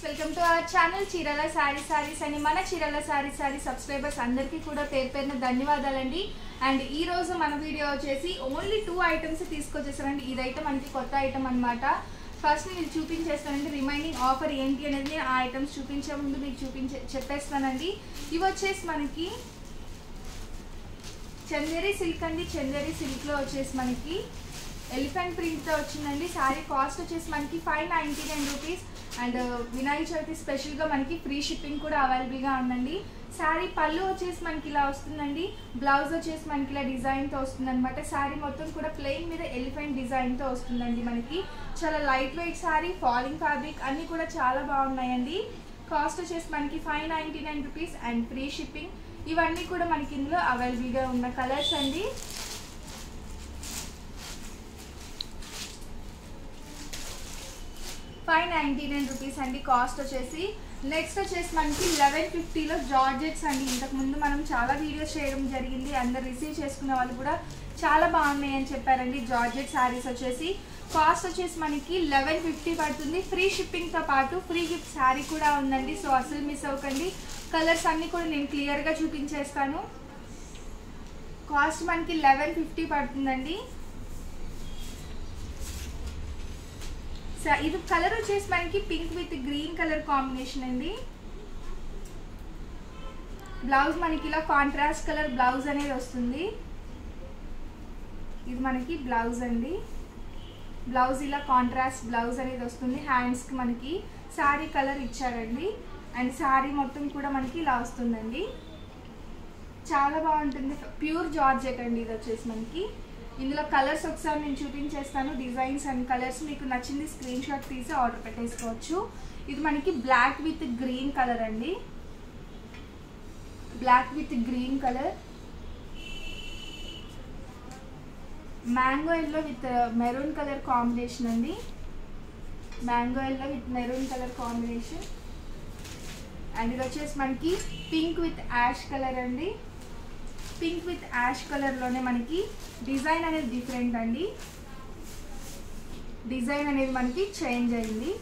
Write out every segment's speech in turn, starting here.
welcome to our channel చీరల శారీ శారీస్ అని మన చీరల శారీ శారీ సబ్స్క్రైబర్స్ అందరికీ కూడా పేరు పేరున ధన్యవాదాలండి అండ్ ఈ రోజు మన వీడియో వచ్చేసి ఓన్లీ టూ ఐటమ్స్ తీసుకొచ్చేసానండి ఇదైతే మనకి కొత్త ఐటమ్ అన్నమాట ఫస్ట్ నేను చూపించేస్తానండి రిమైనింగ్ ఆఫర్ ఏంటి అనేది నేను ఆ ఐటమ్స్ చూపించే ముందు మీకు చూపించే చెప్పేస్తానండి ఇవి వచ్చేసి మనకి చందేరి సిల్క్ అండి చందేరి సిల్క్లో వచ్చేసి మనకి ఎలిఫెంట్ ప్రింట్తో వచ్చిందండి శారీ కాస్ట్ వచ్చేసి మనకి five ninety nine rupees and Vinayaka Chavithi స్పెషల్గా మనకి ఫ్రీ షిప్పింగ్ కూడా అవైలబుల్గా ఉందండి శారీ పళ్ళు వచ్చేసి మనకి ఇలా వస్తుందండి బ్లౌజ్ వచ్చేసి మనకి ఇలా డిజైన్తో వస్తుంది అనమాట శారీ మొత్తం కూడా ప్లెయిన్ మీద ఎలిఫెంట్ డిజైన్తో వస్తుందండి మనకి చాలా light weight saree falling fabric అన్నీ కూడా చాలా బాగున్నాయండి కాస్ట్ వచ్చేసి మనకి five ninety nine rupees and free shipping ఇవన్నీ కూడా మనకి ఇందులో అవైలబుల్గా ఉన్న కలర్స్ అండి ఫైవ్ నైంటీ నైన్ రూపీస్ అండి కాస్ట్ వచ్చేసి నెక్స్ట్ వచ్చేసి మనకి లెవెన్ ఫిఫ్టీలో జార్జెట్స్ అండి ఇంతకు ముందు మనం చాలా వీడియోస్ చేయడం జరిగింది అందరు రిసీవ్ చేసుకునే వాళ్ళు కూడా చాలా బాగున్నాయి అని చెప్పారండి జార్జెట్ శారీస్ వచ్చేసి కాస్ట్ వచ్చేసి మనకి లెవెన్ ఫిఫ్టీ పడుతుంది ఫ్రీ షిప్పింగ్తో పాటు ఫ్రీ గిఫ్ట్ శారీ కూడా ఉందండి సో అసలు మిస్ అవ్వకండి కలర్స్ అన్నీ కూడా నేను క్లియర్గా చూపించేస్తాను కాస్ట్ మనకి లెవెన్ ఫిఫ్టీ పడుతుందండి ఇది కలర్ వచ్చేసి మనకి pink with green colour combination అండి బ్లౌజ్ మనకి ఇలా కాంట్రాస్ట్ కలర్ బ్లౌజ్ అనేది వస్తుంది ఇది మనకి బ్లౌజ్ అండి బ్లౌజ్ ఇలా కాంట్రాస్ట్ బ్లౌజ్ అనేది వస్తుంది హ్యాండ్స్కి మనకి శారీ కలర్ ఇచ్చారండి అండ్ శారీ మొత్తం కూడా మనకి ఇలా వస్తుందండి చాలా బాగుంటుంది ప్యూర్ జార్జెట్ అండి ఇది వచ్చేసి మనకి ఇందులో కలర్స్ ఒకసారి నేను చూపించేస్తాను డిజైన్స్ అండ్ కలర్స్ మీకు నచ్చింది స్క్రీన్ షాట్ తీసి ఆర్డర్ పెట్టేసుకోవచ్చు ఇది మనకి బ్లాక్ విత్ గ్రీన్ కలర్ అండి black with green colour mango yellow with maroon colour combination అండి mango yellow with maroon colour combination and ఇది వచ్చేసి మనకి పింక్ విత్ యాష్ కలర్ అండి పింక్ విత్ యాష్ కలర్లోనే మనకి డిజైన్ అనేది డిఫరెంట్ అండి డిజైన్ అనేది మనకి చేంజ్ అయింది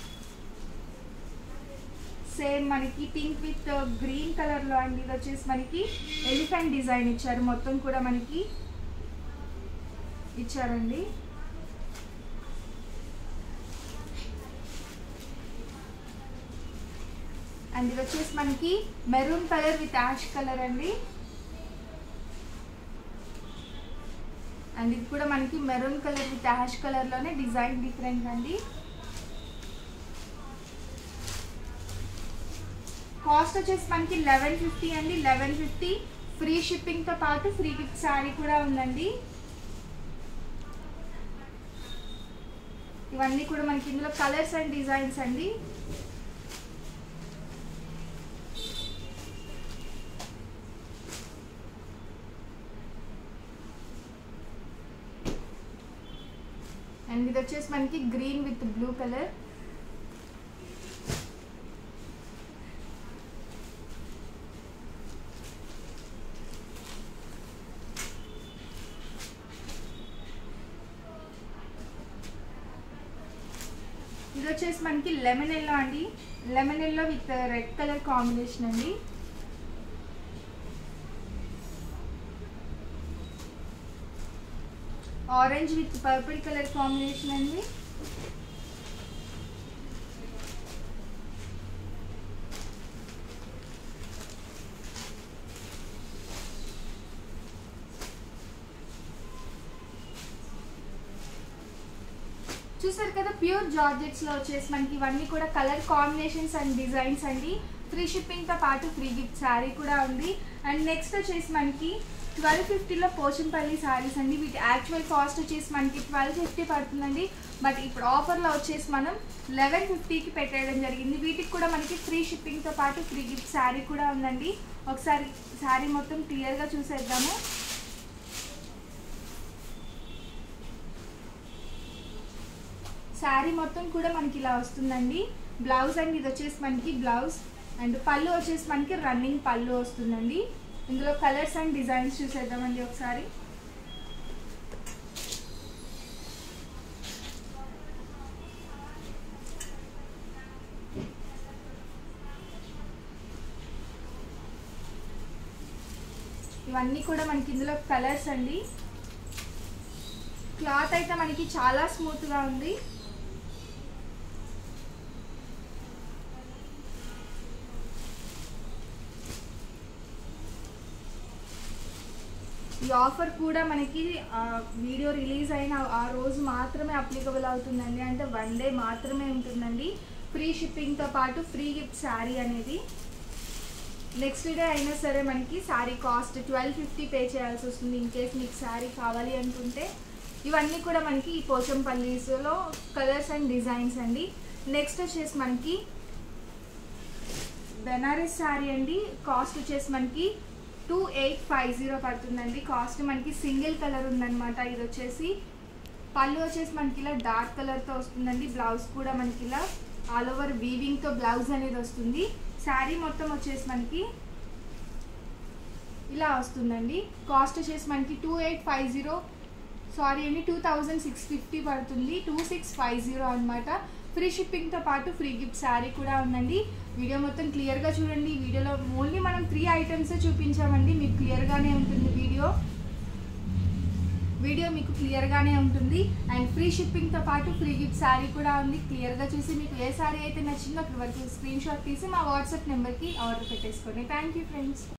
సేమ్ మనకి పింక్ విత్ గ్రీన్ కలర్లో అండి ఇది వచ్చేసి మనకి ఎలిఫెంట్ డిజైన్ ఇచ్చారు మొత్తం కూడా మనకి ఇచ్చారండి అండ్ ఇది వచ్చేసి మనకి maroon colour with ash colour అండి అండ్ ఇది కూడా మనకి మెరూన్ కలర్ విత్ యాష్ కలర్లోనే డిజైన్ డిఫరెంట్ అండి కాస్ట్ వచ్చేసి మనకి లెవెన్ ఫిఫ్టీ అండి లెవెన్ ఫిఫ్టీ ఫ్రీ షిప్పింగ్తో పాటు ఫ్రీ గిఫ్ట్ శారీ కూడా ఉందండి ఇవన్నీ కూడా మనకి ఇందులో కలర్స్ అండ్ డిజైన్స్ అండి అండ్ ఇది వచ్చేసి మనకి గ్రీన్ విత్ బ్లూ కలర్ ఇది వచ్చేసి మనకి లెమన్ ఎల్లో అండి lemon yellow with red colour combination అండి orange with purple colour combination అండి చూసారు కదా ప్యూర్ జార్జెట్స్ లో వచ్చేసి మనకి ఇవన్నీ కూడా కలర్ కాంబినేషన్స్ అండ్ డిజైన్స్ అండి ఫ్రీ షిప్పింగ్ తో పాటు ఫ్రీ గిఫ్ట్ శారీ కూడా ఉంది అండ్ నెక్స్ట్ వచ్చేసి మనకి ట్వెల్వ్ ఫిఫ్టీలో పోచంపల్లి శారీస్ అండి వీటి యాక్చువల్ కాస్ట్ వచ్చేసి మనకి ట్వెల్వ్ ఫిఫ్టీ పడుతుందండి బట్ ఇప్పుడు ఆఫర్లో వచ్చేసి మనం లెవెన్ ఫిఫ్టీకి పెట్టేయడం జరిగింది వీటికి కూడా మనకి ఫ్రీ షిప్పింగ్తో పాటు ఫ్రీ గిఫ్ట్ శారీ కూడా ఉందండి ఒకసారి శారీ మొత్తం క్లియర్గా చూసేద్దాము శారీ మొత్తం కూడా మనకి ఇలా వస్తుందండి బ్లౌజ్ అండ్ ఇది వచ్చేసి మనకి బ్లౌజ్ అండ్ పళ్ళు వచ్చేసి మనకి రన్నింగ్ పళ్ళు వస్తుందండి ఇందులో కలర్స్ అండ్ డిజైన్స్ చూసేద్దామండి ఒకసారి ఇవన్నీ కూడా మనకి ఇందులో కలర్స్ అండి క్లాత్ అయితే మనకి చాలా స్మూత్గా ఉంది ఈ ఆఫర్ కూడా మనకి ఆ, వీడియో రిలీజ్ అయిన ఆ రోజు మాత్రమే అప్లికబుల్ అవుతుందండి అంటే వన్ డే మాత్రమే ఉంటుందండి ఫ్రీ షిప్పింగ్తో పాటు ఫ్రీ గిఫ్ట్ శారీ అనేది నెక్స్ట్ డే అయినా సరే మనకి saree cost twelve fifty pay చేయాల్సి వస్తుంది ఇన్ కేస్ మీకు శారీ కావాలి అనుకుంటే ఇవన్నీ కూడా మనకి ఈ పోచంపల్లీస్లో కలర్స్ అండ్ డిజైన్స్ అండి నెక్స్ట్ వచ్చేసి మనకి బెనారస్ శారీ అండి కాస్ట్ వచ్చేసి మనకి టూ ఎయిట్ ఫైవ్ జీరో పడుతుందండి కాస్ట్ మనకి సింగిల్ కలర్ ఉందన్నమాట ఇది వచ్చేసి పళ్ళు వచ్చేసి మనకి ఇలా డార్క్ కలర్తో వస్తుందండి బ్లౌజ్ కూడా మనకి ఇలా ఆల్ ఓవర్ వీవింగ్తో బ్లౌజ్ అనేది వస్తుంది శారీ మొత్తం వచ్చేసి మనకి ఇలా వస్తుందండి కాస్ట్ వచ్చేసి మనకి two eight five zero sorry అండి టూ థౌజండ్ సిక్స్ ఫిఫ్టీ పడుతుంది టూ సిక్స్ ఫైవ్ జీరో అనమాట ఫ్రీ షిప్పింగ్తో పాటు ఫ్రీ గిఫ్ట్ శారీ కూడా ఉందండి వీడియో మొత్తం క్లియర్గా చూడండి ఈ వీడియోలో ఓన్లీ మనం త్రీ ఐటమ్స్ చూపించామండి మీకు క్లియర్గానే ఉంటుంది వీడియో వీడియో మీకు క్లియర్గానే ఉంటుంది అండ్ ఫ్రీ షిప్పింగ్తో పాటు ఫ్రీ గిఫ్ట్ శారీ కూడా ఉంది క్లియర్గా చూసి మీకు ఏ శారీ అయితే నచ్చిందో అక్కడ వరకు స్క్రీన్ షాట్ తీసి మా వాట్సాప్ నెంబర్కి ఆర్డర్ పెట్టేసుకోండి థ్యాంక్ యూ ఫ్రెండ్స్